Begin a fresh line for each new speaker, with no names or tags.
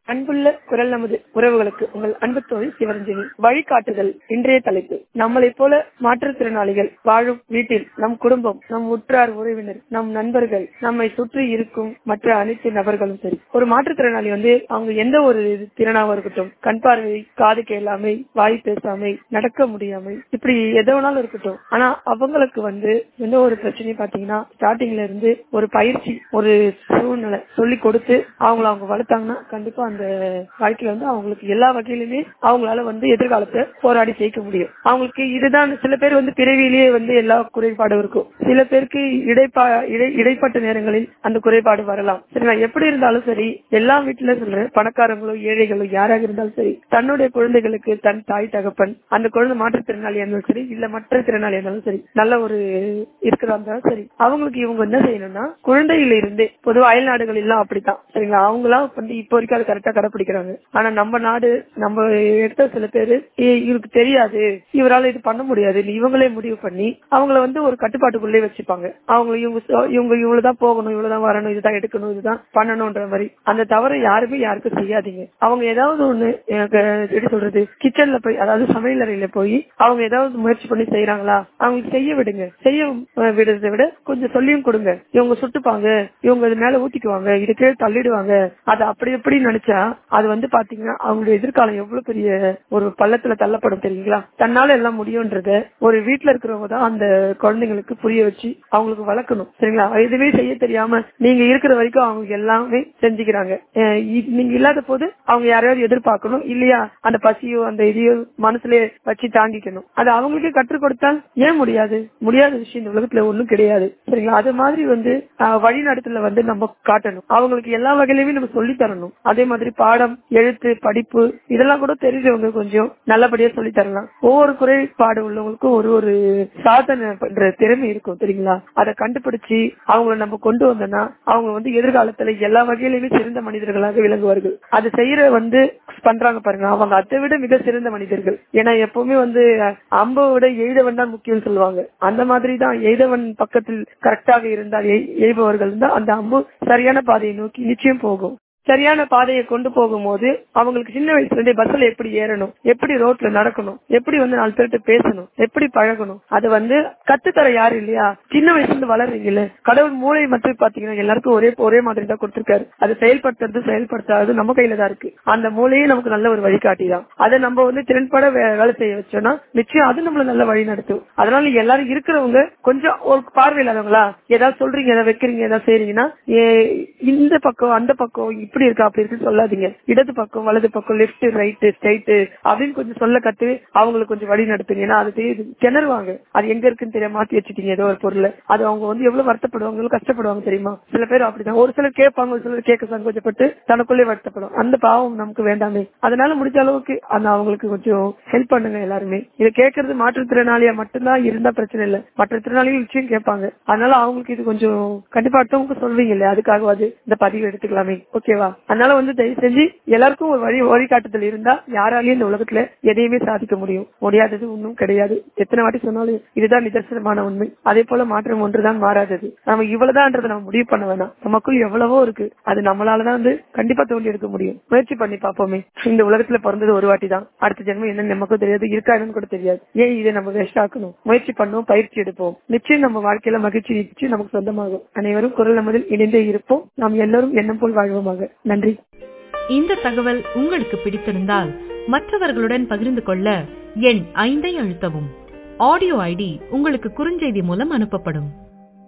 அன்புள்ள குரல் நமது உறவுகளுக்கு உங்கள் அன்பு தோழி சிவரஞ்சனி வழிகாட்டுதல் இன்றைய தலைப்பு நம்மளைப் போல மாற்றுத்திறனாளிகள் வாழும் வீட்டில் நம் குடும்பம் நம் உற்றார் உறவினர் நம் நண்பர்கள் நம்மை சுற்றி இருக்கும் மற்ற அனைத்து நபர்களும் சரி ஒரு மாற்றுத்திறனாளி வந்து அவங்க எந்த ஒரு திறனாக இருக்கட்டும் கண் பார்வை காது கேளாமை வாய் பேசாமை நடக்க முடியாமை இப்படி எது வேணாலும் இருக்கட்டும் ஆனா அவங்களுக்கு வந்து எந்த ஒரு பிரச்சனையும் பாத்தீங்கன்னா ஸ்டார்டிங்ல இருந்து ஒரு பயிற்சி ஒரு சூழ்நிலை சொல்லி கொடுத்து அவங்கள அவங்க வளர்த்தாங்கன்னா கண்டிப்பா அந்த வாழ்க்கையில வந்து அவங்களுக்கு எல்லா வகையிலுமே அவங்களால வந்து எதிர்காலத்தை போராடி ஜெயிக்க முடியும் அவங்களுக்கு இதுதான் சில பேர் வந்து பிறவியிலேயே வந்து எல்லா குறைபாடும் இருக்கும் சில பேருக்கு இடைப்பா இடை இடைப்பட்ட நேரங்களில் அந்த குறைபாடு வரலாம் சரிங்களா எப்படி இருந்தாலும் சரி எல்லா வீட்டுல சொல்றேன் பணக்காரங்களோ ஏழைகளோ யாராக இருந்தாலும் சரி தன்னுடைய குழந்தைகளுக்கு தன் தாய் தகப்பன் அந்த குழந்தை மாற்றுத்திறனாளியா இருந்தாலும் சரி இல்ல மற்ற திறனாளியா இருந்தாலும் சரி நல்ல ஒரு இருக்கிறதா இருந்தாலும் சரி அவங்களுக்கு இவங்க என்ன செய்யணும்னா குழந்தையில இருந்தே பொதுவா அயல் நாடுகள் எல்லாம் அப்படித்தான் சரிங்களா அவங்களாம் வந்து இப்போ வரைக்கும் அதை கரெக்டா கடைபிடிக்கிறாங்க ஆனா நம்ம நாடு நம்ம எடுத்த சில பேரு "ஏய், இவருக்கு தெரியாது இவரால இது பண்ண முடியாது இவங்களே முடிவு பண்ணி அவங்கள வந்து ஒரு கட்டுப்பாட்டுக்குள்ளே வச்சுப்பாங்க அவங்க இவங்க சொ- இவங்க இவ்வளவுதான் போகணும் இவ்வளவுதான் வரணும் இதுதான் எடுக்கணும் இதுதான் பண்ணணும்ன்ற மாதிரி அந்த தவறை யாருமே யாருக்கும் செய்யாதீங்க அவங்க ஏதாவது ஒண்ணு எனக்கு எப்படி சொல்றது கிச்சன்ல போய் அதாவது சமையல் அறையில போய் அவங்க ஏதாவது முயற்சி பண்ணி செய்யறாங்களா அவங்களுக்கு செய்ய விடுங்க செய்ய அஹ், விடுறதை விட கொஞ்சம் சொல்லியும் கொடுங்க இவங்க சுட்டுப்பாங்க இவங்க இது மேல ஊத்திக்குவாங்க இது கீழே தள்ளிடுவாங்க அது அப்படி எப்படி நினைச்சா அது வந்து பாத்தீங்கன்னா அவங்களுடைய எதிர்காலம் எவ்வளவு பெரிய ஒரு பள்ளத்துல தள்ளப்படும் தெரியுங்களா தன்னால எல்லாம் முடியும்ன்றத ஒரு வீட்டுல இருக்கிறவங்க தான் அந்த குழந்தைங்களுக்கு புரிய வச்சு அவங்களுக்கு வளர்க்கணும் சரிங்களா எதுவுமே செய்ய தெரியாம நீங்க இருக்கிற வரைக்கும் அவங்க எல்லாமே செஞ்சுக்கிறாங்க அஹ் இ- நீங்க இல்லாத போது அவங்க யாரையாவது எதிர்பார்க்கணும் இல்லையா அந்த பசியோ அந்த இதையோ மனசுலயே வச்சு தாங்கிக்கணும் அது அவங்களுக்கே கற்றுக் கொடுத்தால் ஏன் முடியாது முடியாத விஷயம் இந்த உலகத்துல ஒண்ணும் கிடையாது சரிங்களா அது மாதிரி வந்து அஹ், வழிநடத்தல வந்து நம்ம காட்டணும் அவங்களுக்கு எல்லா வகையிலுமே நம்ம சொல்லி தரணும் அதே மாதிரி பாடம் எழுத்து படிப்பு இதெல்லாம் கூட தெரிஞ்சவங்க கொஞ்சம் நல்லபடியா சொல்லி தரலாம் ஒவ்வொரு குறைபாடு உள்ளவங்களுக்கும் ஒரு ஒரு சாதனை பண்ற திறமை இருக்கும் தெரியுங்களா அதை கண்டுபிடிச்சு அவங்கள நம்ம கொண்டு வந்தோம்னா அவங்க வந்து எதிர்காலத்துல எல்லா வகையிலுமே சிறந்த மனிதர்களாக விளங்குவார்கள் அது செய்யற வந்து பண்றாங்க பாருங்க அவங்க அதை விட மிக சிறந்த மனிதர்கள் ஏன்னா எப்பவுமே வந்து அம்பை விட எய்தவன் தான் முக்கியம் சொல்லுவாங்க அந்த மாதிரி தான் எய்தவன் பக்கத்தில் கரெக்டாக இருந்தால் எய்- எய்பவர்கள் தான் அந்த அம்பு சரியான பாதையை நோக்கி நிச்சயம் போகும் சரியான பாதையை கொண்டு போகும்போது அவங்களுக்கு சின்ன வயசுல இருந்தே பஸ்ல எப்படி ஏறணும் எப்படி ரோட்ல நடக்கணும் எப்படி வந்து நாலு பேர்கிட்ட பேசணும் எப்படி பழகணும் அது வந்து கத்துத்தர யாரு இல்லையா சின்ன வயசுல இருந்து வளர்றீங்கல்ல கடவுள் மூளை மட்டும் பாத்தீங்கன்னா எல்லாருக்கும் ஒரே ஒரே மாதிரி தான் கொடுத்திருக்காரு அதை செயல்படுத்துறது செயல்படுத்தாது நம்ம கையில தான் இருக்கு அந்த மூளையே நமக்கு நல்ல ஒரு வழிகாட்டி தான் அதை நம்ம வந்து திறன்பட வே- வேலை செய்ய வச்சோம்னா நிச்சயம் அது நம்மள நல்ல வழி நடத்தும் அதனால எல்லாரும் இருக்கிறவங்க கொஞ்சம் ஒரு பார்வை இல்லாதவங்களா ஏதாவது சொல்றீங்க ஏதாவது வைக்கிறீங்க ஏதாவது செய்றீங்கன்னா ஏ- இந்த பக்கம் அந்த பக்கம் இப்படி இருக்கா அப்படி இருக்குன்னு சொல்லாதீங்க இடது பக்கம் வலது பக்கம் லெஃப்ட் ரைட் ஸ்ட்ரைட் அப்படின்னு கொஞ்சம் சொல்ல கத்து அவங்களுக்கு கொஞ்சம் வழி நடத்துங்க ஏன்னா அது தெரியுது கிணறுவாங்க அது எங்க இருக்குன்னு தெரியாம மாத்தி வச்சுட்டீங்க ஏதோ ஒரு பொருளை அது அவங்க வந்து எவ்வளவு வருத்தப்படுவாங்க எவ்வளவு கஷ்டப்படுவாங்க தெரியுமா சில பேர் அப்படிதான் ஒரு சிலர் கேட்பாங்க ஒரு சிலர் கேட்க சங்கோச்சப்பட்டு தனக்குள்ளே வருத்தப்படும் அந்த பாவம் நமக்கு வேண்டாமே அதனால முடிஞ்ச அளவுக்கு அந்த அவங்களுக்கு கொஞ்சம் ஹெல்ப் பண்ணுங்க எல்லாருமே இதை கேட்கறது மாற்றுத்திறனாளியா மட்டும்தான் இருந்தா பிரச்சனை இல்ல மற்ற திறனாளிகள் விஷயம் கேட்பாங்க அதனால அவங்களுக்கு இது கொஞ்சம் கண்டிப்பா அடுத்தவங்களுக்கு சொல்வீங்க இல்லையா அதுக்காகவாது இந்த பதிவு எடுத்துக்கலாமே ஓகேவா அதனால வந்து தயவு செஞ்சு எல்லாருக்கும் ஒரு வழி வழிகாட்டுதல் இருந்தா யாராலையும் இந்த உலகத்துல எதையுமே சாதிக்க முடியும் முடியாதது ஒன்றும் கிடையாது எத்தனை வாட்டி சொன்னாலும் இதுதான் நிதர்சனமான உண்மை அதே போல மாற்றம் ஒன்றுதான் மாறாதது நம்ம இவ்வளவுதான்றதை நம்ம முடிவு பண்ண வேணாம் நமக்குள் எவ்வளவோ இருக்கு அது நம்மளாலதான் வந்து கண்டிப்பா தோண்டி எடுக்க முடியும் முயற்சி பண்ணி பார்ப்போமே இந்த உலகத்துல பிறந்தது ஒரு வாட்டி தான் அடுத்த ஜென்மம் என்னன்னு நமக்கும் தெரியாது இருக்கா என்னன்னு கூட தெரியாது ஏன் இதை நம்ம வேஸ்ட் ஆக்கணும் முயற்சி பண்ணுவோம் பயிற்சி எடுப்போம் நிச்சயம் நம்ம வாழ்க்கையில மகிழ்ச்சி நிச்சயம் நமக்கு சொந்தமாகும் அனைவரும் குரல் நமதில் இணைந்தே இருப்போம் நாம் எல்லோரும் எண்ணம் போல் வாழ்வோமாக நன்றி
இந்த தகவல் உங்களுக்கு பிடித்திருந்தால் மற்றவர்களுடன் பகிர்ந்து கொள்ள எண் ஐந்தை அழுத்தவும் ஆடியோ ஐடி உங்களுக்கு குறுஞ்செய்தி மூலம் அனுப்பப்படும்